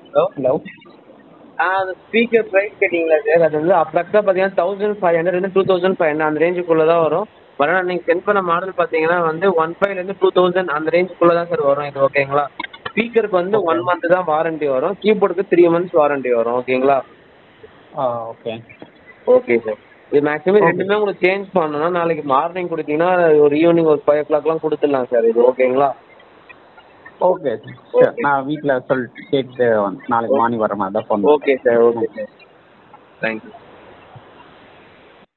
hello hello ஆ அந்த speaker price கேட்டிங்களா sir அது வந்து அப்ராக்ஸாக பார்த்தீங்கன்னா தௌசண்ட் ஃபைவ் ஹண்ட்ரட்லேருந்து டூ தௌசண்ட் ஃபைவ் ஹண்ட்ரட் அந்த ரேஞ்சுக்குள்ளே தான் வரும் பட் ஆனால் நீங்கள் சென்ட் பண்ண மாடல் பார்த்தீங்கன்னா வந்து ஒன் ஃபைவ்லேருந்து டூ தௌசண்ட் அந்த ரேஞ்சுக்குள்ளே தான் சார் வரும் இது ஓகேங்களா ஸ்பீக்கருக்கு வந்து ஒன் மந்த் தான் வாரண்டி வரும் கீபோர்டுக்கு த்ரீ மந்த்ஸ் வாரண்டி வரும் ஓகேங்களா ஆ ஓகே ஓகே சார் இது மேக்ஸிமம் ரெண்டுமே உங்களுக்கு சேஞ்ச் பண்ணணும்னா நாளைக்கு மார்னிங் கொடுத்தீங்கன்னா ஒரு ஈவினிங் ஒரு ஃபைவ் ஓ கிளாக்லாம் கொடுத்துடலாம் சார் இது ஓகேங்களா ஓகே சார் நான் வீட்டில் சொல் கேட்டு வந்து நாளைக்கு மார்னிங் வர மாதிரி தான் phone okay sir okay sir thank you